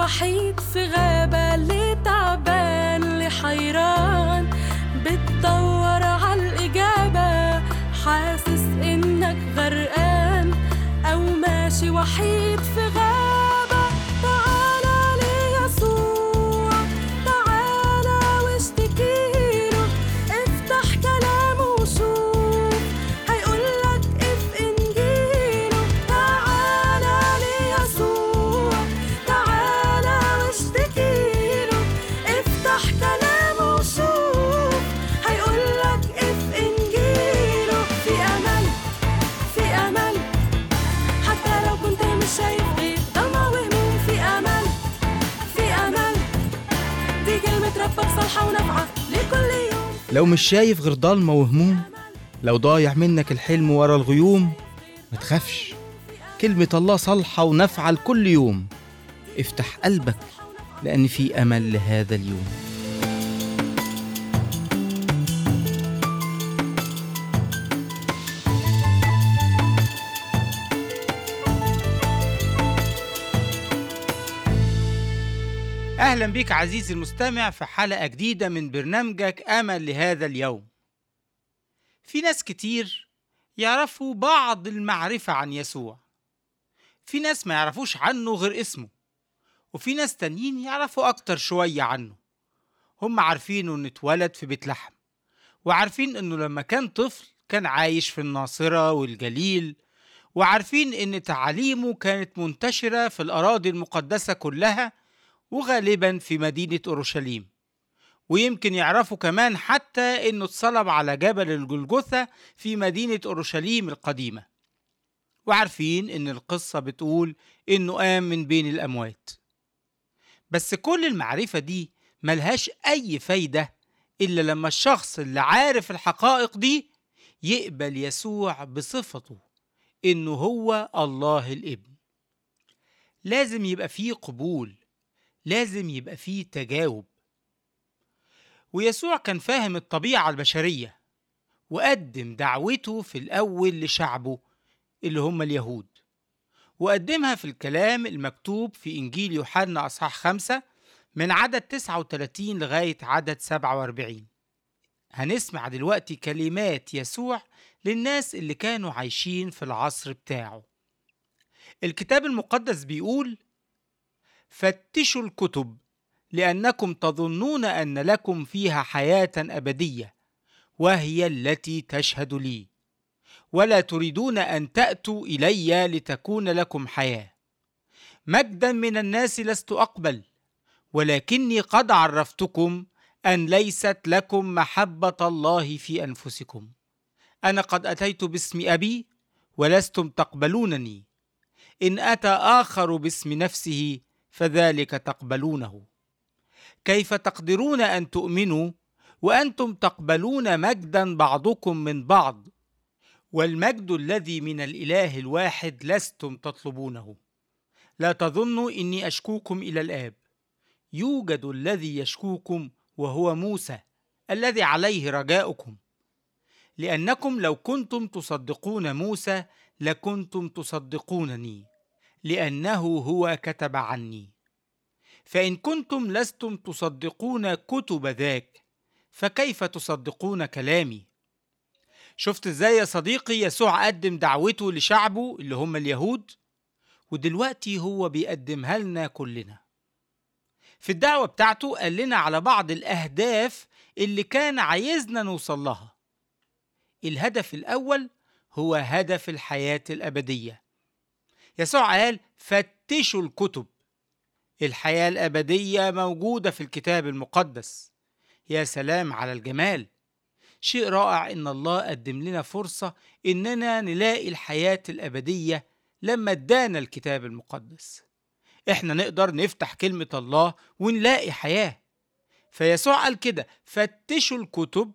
وحيد في غابة اللي تعبان اللي حيران بتدور عالإجابة حاسس إنك غرقان أو ماشي وحيد في غابة تعالى ليسوع تعالى واشتكيله افتح كلامه وشوف هيقولك اف انجيله تعالى ليسوع تعالى واشتكيله افتح كلامه وشوف هيقولك اف انجيله في امل في امل حتى لو كنت مش شايف غير ضلمة وهموم في امل في امل دي كلمة ربك صالحة ونافعة لكل يوم لو مش شايف غير ضلمة وهموم لو ضايع منك الحلم ورا الغيوم ما تخافش كلمة الله صالحة ونافعة لكل يوم افتح قلبك لأن في أمل لهذا اليوم أهلا بك عزيزي المستمع في حلقة جديدة من برنامجك أمل لهذا اليوم في ناس كتير يعرفوا بعض المعرفة عن يسوع في ناس ما يعرفوش عنه غير اسمه وفي ناس تانيين يعرفوا أكتر شوية عنه هم عارفين إنه اتولد في بيت لحم وعارفين إنه لما كان طفل كان عايش في الناصرة والجليل وعارفين إن تعاليمه كانت منتشرة في الأراضي المقدسة كلها وغالبا في مدينة أورشليم ويمكن يعرفوا كمان حتى إنه اتصلب على جبل الجلجثة في مدينة أورشليم القديمة وعارفين إن القصة بتقول إنه قام من بين الأموات بس كل المعرفة دي ملهاش أي فايدة إلا لما الشخص اللي عارف الحقائق دي يقبل يسوع بصفته إنه هو الله الابن لازم يبقى فيه قبول لازم يبقى فيه تجاوب ويسوع كان فاهم الطبيعة البشرية وقدم دعوته في الأول لشعبه اللي هم اليهود وقدمها في الكلام المكتوب في إنجيل يوحنا أصحاح خمسة من عدد 39 لغاية عدد 47 هنسمع دلوقتي كلمات يسوع للناس اللي كانوا عايشين في العصر بتاعه الكتاب المقدس بيقول فتشوا الكتب لانكم تظنون ان لكم فيها حياه ابديه وهي التي تشهد لي ولا تريدون ان تاتوا الي لتكون لكم حياه مجدا من الناس لست اقبل ولكني قد عرفتكم ان ليست لكم محبه الله في انفسكم انا قد اتيت باسم ابي ولستم تقبلونني ان اتى اخر باسم نفسه فذلك تقبلونه كيف تقدرون ان تؤمنوا وانتم تقبلون مجدا بعضكم من بعض والمجد الذي من الاله الواحد لستم تطلبونه لا تظنوا اني اشكوكم الى الاب يوجد الذي يشكوكم وهو موسى الذي عليه رجاؤكم لانكم لو كنتم تصدقون موسى لكنتم تصدقونني لانه هو كتب عني فان كنتم لستم تصدقون كتب ذاك فكيف تصدقون كلامي شفت ازاي يا صديقي يسوع قدم دعوته لشعبه اللي هم اليهود ودلوقتي هو بيقدمها لنا كلنا في الدعوة بتاعته قال لنا على بعض الأهداف اللي كان عايزنا نوصل لها الهدف الأول هو هدف الحياة الأبدية يسوع قال فتشوا الكتب الحياة الأبدية موجودة في الكتاب المقدس يا سلام على الجمال شيء رائع إن الله قدم لنا فرصة إننا نلاقي الحياة الأبدية لما ادانا الكتاب المقدس إحنا نقدر نفتح كلمة الله ونلاقي حياة فيسوع قال كده فتشوا الكتب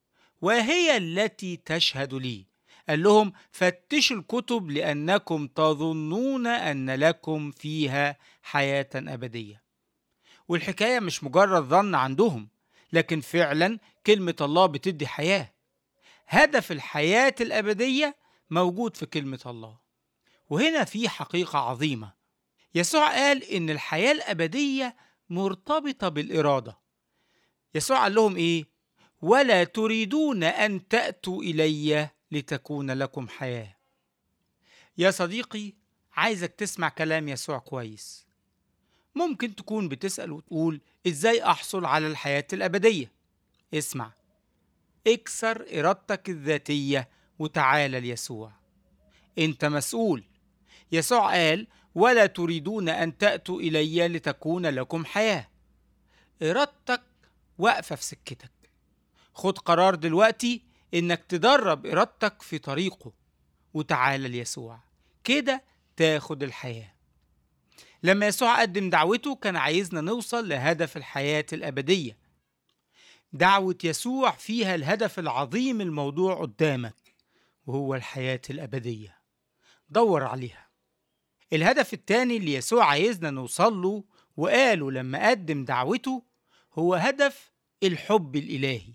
وهي التي تشهد لي قال لهم فتشوا الكتب لأنكم تظنون أن لكم فيها حياة أبدية والحكاية مش مجرد ظن عندهم لكن فعلا كلمة الله بتدي حياة هدف الحياة الأبدية موجود في كلمة الله وهنا في حقيقة عظيمة يسوع قال إن الحياة الأبدية مرتبطة بالإرادة يسوع قال لهم إيه؟ ولا تريدون أن تأتوا إلي لتكون لكم حياة يا صديقي عايزك تسمع كلام يسوع كويس ممكن تكون بتسأل وتقول إزاي أحصل على الحياة الأبدية اسمع اكسر إرادتك الذاتية وتعال ليسوع أنت مسؤول يسوع قال ولا تريدون أن تأتوا إلي لتكون لكم حياة إرادتك واقفة في سكتك خد قرار دلوقتي إنك تدرب إرادتك في طريقه وتعال ليسوع كده تاخد الحياة لما يسوع قدم دعوته كان عايزنا نوصل لهدف الحياة الأبدية دعوة يسوع فيها الهدف العظيم الموضوع قدامك وهو الحياة الأبدية دور عليها الهدف التاني اللي يسوع عايزنا نوصل له وقاله لما قدم دعوته هو هدف الحب الإلهي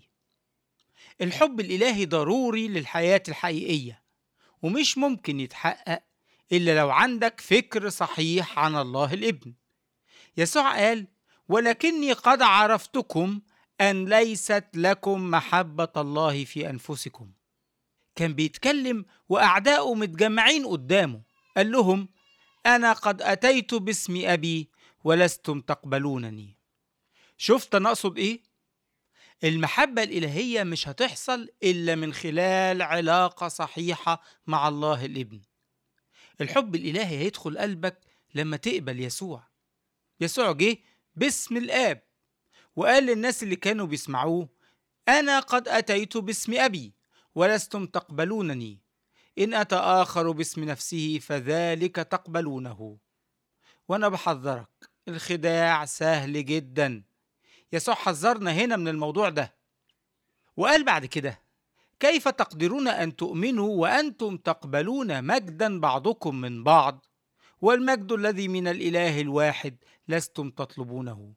الحب الإلهي ضروري للحياة الحقيقية ومش ممكن يتحقق إلا لو عندك فكر صحيح عن الله الابن يسوع قال ولكني قد عرفتكم أن ليست لكم محبة الله في أنفسكم كان بيتكلم وأعداؤه متجمعين قدامه قال لهم أنا قد أتيت باسم أبي ولستم تقبلونني شفت أنا أقصد إيه؟ المحبة الإلهية مش هتحصل إلا من خلال علاقة صحيحة مع الله الابن الحب الإلهي هيدخل قلبك لما تقبل يسوع يسوع جه باسم الآب وقال للناس اللي كانوا بيسمعوه أنا قد أتيت باسم أبي ولستم تقبلونني إن أتى آخر باسم نفسه فذلك تقبلونه وأنا بحذرك الخداع سهل جدا يسوع حذرنا هنا من الموضوع ده وقال بعد كده كيف تقدرون أن تؤمنوا وأنتم تقبلون مجدا بعضكم من بعض والمجد الذي من الإله الواحد لستم تطلبونه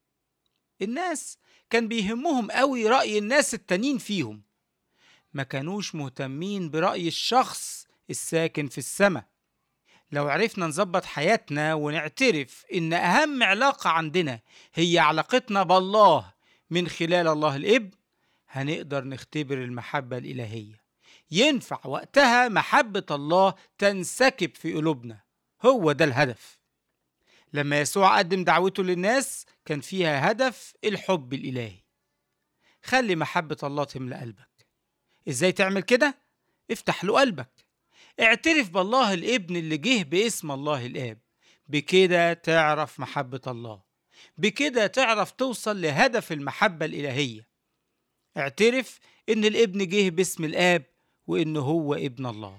الناس كان بيهمهم قوي رأي الناس التانيين فيهم ما كانوش مهتمين برأي الشخص الساكن في السماء لو عرفنا نظبط حياتنا ونعترف إن أهم علاقة عندنا هي علاقتنا بالله من خلال الله الإبن هنقدر نختبر المحبة الإلهية ينفع وقتها محبة الله تنسكب في قلوبنا هو ده الهدف لما يسوع قدم دعوته للناس كان فيها هدف الحب الإلهي خلي محبة الله تملأ قلبك إزاي تعمل كده؟ افتح له قلبك اعترف بالله الابن اللي جه باسم الله الآب بكده تعرف محبة الله بكده تعرف توصل لهدف المحبة الإلهية اعترف إن الابن جه باسم الآب وإنه هو ابن الله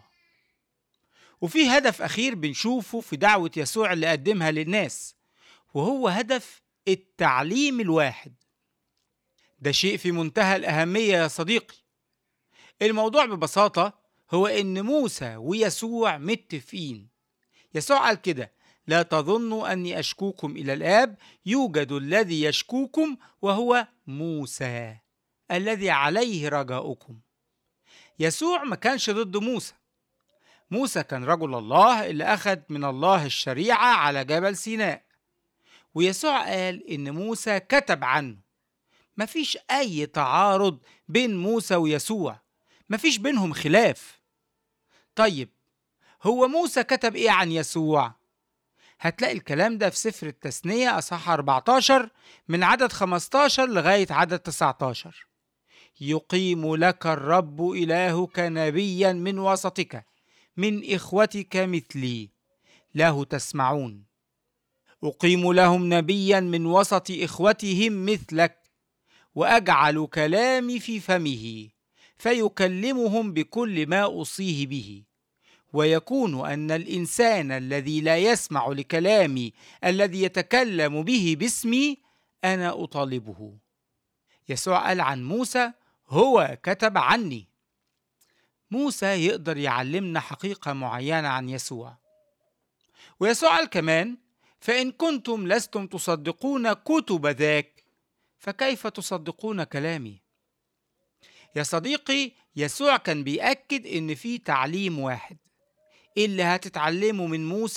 وفي هدف أخير بنشوفه في دعوة يسوع اللي قدمها للناس وهو هدف التعليم الواحد ده شيء في منتهى الأهمية يا صديقي الموضوع ببساطة هو إن موسى ويسوع متفقين يسوع قال كده لا تظنوا أني أشكوكم إلى الآب يوجد الذي يشكوكم وهو موسى الذي عليه رجاؤكم يسوع ما كانش ضد موسى موسى كان رجل الله اللي أخذ من الله الشريعة على جبل سيناء ويسوع قال إن موسى كتب عنه مفيش أي تعارض بين موسى ويسوع مفيش بينهم خلاف طيب هو موسى كتب إيه عن يسوع؟ هتلاقي الكلام ده في سفر التثنية أصحاح 14 من عدد 15 لغاية عدد 19 يقيم لك الرب إلهك نبيا من وسطك من إخوتك مثلي له تسمعون أقيم لهم نبيا من وسط إخوتهم مثلك وأجعل كلامي في فمه فيكلمهم بكل ما أوصيه به ويكون أن الإنسان الذي لا يسمع لكلامي الذي يتكلم به باسمي أنا أطالبه يسوع قال عن موسى هو كتب عني موسى يقدر يعلمنا حقيقة معينة عن يسوع ويسوع قال كمان فإن كنتم لستم تصدقون كتب ذاك فكيف تصدقون كلامي يا صديقي يسوع كان بيأكد إن في تعليم واحد اللي هتتعلمه من موسى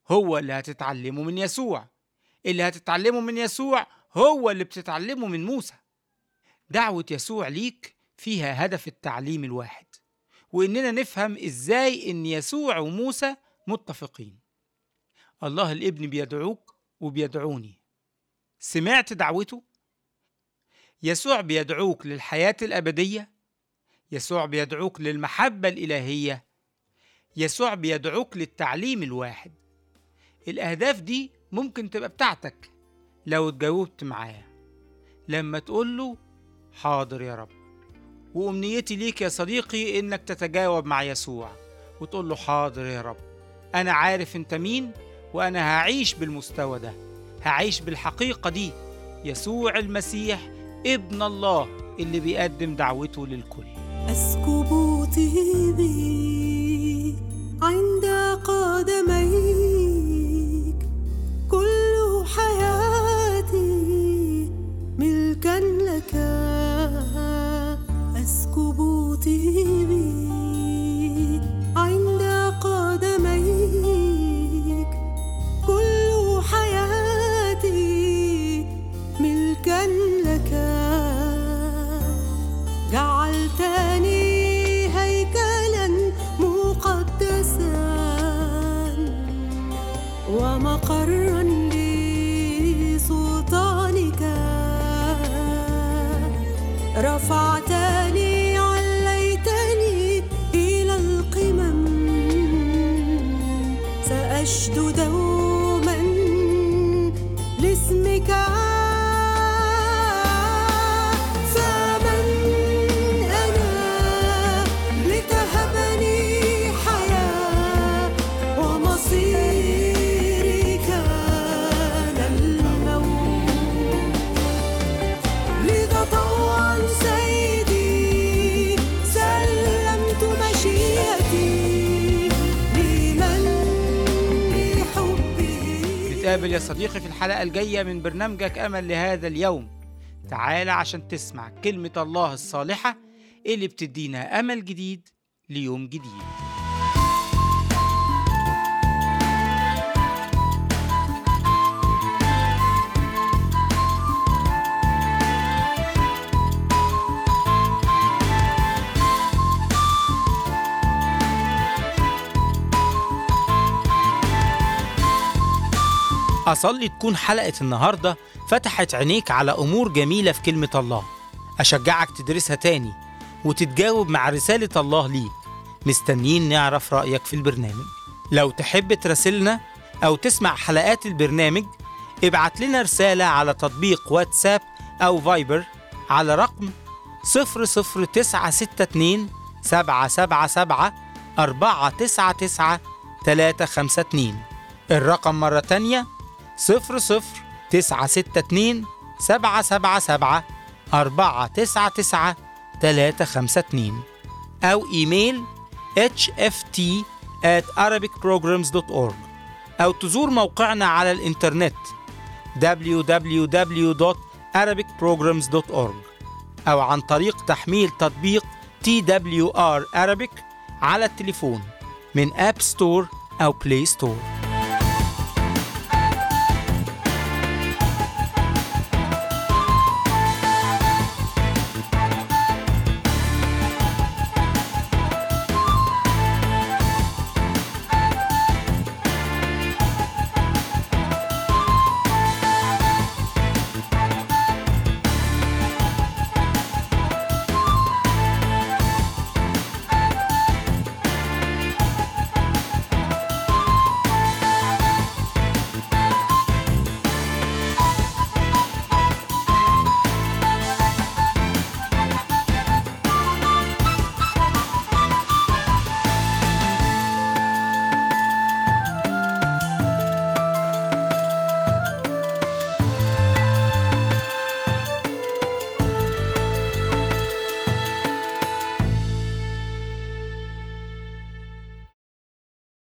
هو اللي هتتعلمه من يسوع اللي هتتعلمه من يسوع هو اللي بتتعلمه من موسى دعوة يسوع ليك فيها هدف التعليم الواحد وإننا نفهم إزاي إن يسوع وموسى متفقين الله الابن بيدعوك وبيدعوني سمعت دعوته؟ يسوع بيدعوك للحياة الأبدية يسوع بيدعوك للمحبة الإلهية يسوع بيدعوك للتعليم الواحد الأهداف دي ممكن تبقى بتاعتك لو اتجاوبت معاه لما تقول له حاضر يا رب وأمنيتي ليك يا صديقي إنك تتجاوب مع يسوع وتقول له حاضر يا رب أنا عارف أنت مين وأنا هعيش بالمستوى ده هعيش بالحقيقة دي يسوع المسيح ابن الله اللي بيقدم دعوته للكل أسكب طيبي عند قدميك كل حياتي ملكا لك أسكب طيبي عند قدميك كل حياتي ملكا لك جعلتني هيكلا مقدسا ومقرا لسلطانك رفعتني عليتني إلى القمم سأشد دوما لاسمك فمن أنا لتهبني حياة ومصيري كان الموت لذا طوعا سيدي سلمت مشيئتي لمن بحبه نتقابل يا صديقي في الحلقة الجاية من برنامجك أمل لهذا اليوم تعال عشان تسمع كلمة الله الصالحة اللي بتدينا أمل جديد ليوم جديد أصلي تكون حلقة النهاردة فتحت عينيك على أمور جميلة في كلمة الله أشجعك تدرسها تاني وتتجاوب مع رسالة الله ليك مستنيين نعرف رأيك في البرنامج لو تحب تراسلنا أو تسمع حلقات البرنامج ابعت لنا رسالة على تطبيق واتساب أو فايبر على رقم 00962 777 499 352 الرقم مرة تانية صفر صفر تسعة ستة اتنين سبعة سبعة سبعة أربعة تسعة تسعة تلاتة خمسة اتنين أو إيميل hft at arabicprograms.org أو تزور موقعنا على الإنترنت www.arabicprograms.org أو عن طريق تحميل تطبيق TWR Arabic على التليفون من أب ستور أو بلاي ستور